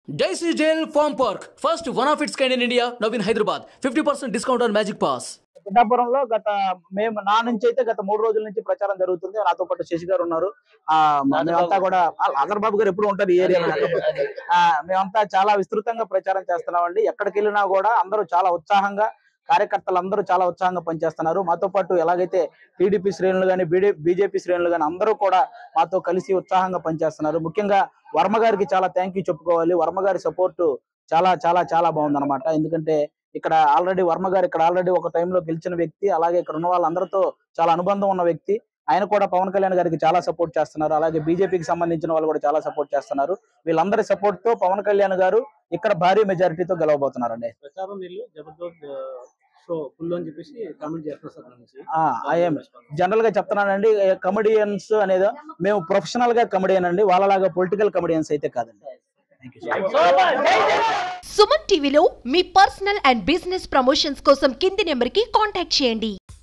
Daisy Jail Farm Park, first one of its kind in India, now in Hyderabad. 50% discount on Magic Pass. పిఠాపురంలో గత మేము నా నుంచి అయితే గత మూడు రోజుల నుంచి ప్రచారం జరుగుతుంది నాతో పాటు శశి గారు ఉన్నారు ఆ మేమంతా కూడా అగర్ బాబు గారు ఎప్పుడు ఉంటారు ఈ ఏరియాలో ఆ, మేమంతా చాలా విస్తృతంగా ప్రచారం చేస్తున్నామండి ఎక్కడికి వెళ్ళినా కూడా అందరూ చాలా ఉత్సాహంగా కార్యకర్తలు అందరూ చాలా ఉత్సాహంగా పనిచేస్తున్నారు మాతో పాటు ఎలాగైతే టీడీపీ శ్రేణులు కానీ బీజేపీ శ్రేణులు కానీ అందరూ కూడా మాతో కలిసి ఉత్సాహంగా పనిచేస్తున్నారు ముఖ్యంగా వర్మ గారికి చాలా థ్యాంక్ యూ చెప్పుకోవాలి వర్మ గారి సపోర్ట్ చాలా చాలా చాలా బాగుందన్నమాట ఎందుకంటే ఇక్కడ ఆల్రెడీ వర్మ గారు ఇక్కడ ఆల్రెడీ ఒక టైంలో గెలిచిన వ్యక్తి అలాగే ఇక్కడ ఉన్న వాళ్ళందరితో చాలా అనుబంధం ఉన్న వ్యక్తి ఆయన కూడా పవన్ కళ్యాణ్ గారికి చాలా సపోర్ట్ చేస్తున్నారు అలాగే బీజేపీకి సంబంధించిన వాళ్ళు కూడా చాలా సపోర్ట్ చేస్తున్నారు వీళ్ళందరి సపోర్ట్ తో పవన్ కళ్యాణ్ గారు ఇక్కడ భారీ మెజారిటీతో గెలవబోతున్నారండి ప్రచారం నీళ్ళు జబర్దస్త్ షో ఫుల్ అని చెప్పేసి కామెంట్ చేస్తున్నారు సార్ నుంచి ఐఎమ్ జనరల్ గా చెప్తున్నానండి కమెడియన్స్ అనేది మేము ప్రొఫెషనల్ గా కమెడియన్ అండి వాళ్ళలాగా పొలిటికల్ కమెడియన్స్ అయితే కాదండి థ్యాంక్ యూ సుమన్ టీవీలో మీ పర్సనల్ అండ్ బిజినెస్ ప్రమోషన్స్ కోసం కింది నెంబర్కి కాంటాక్ట్ చేయండి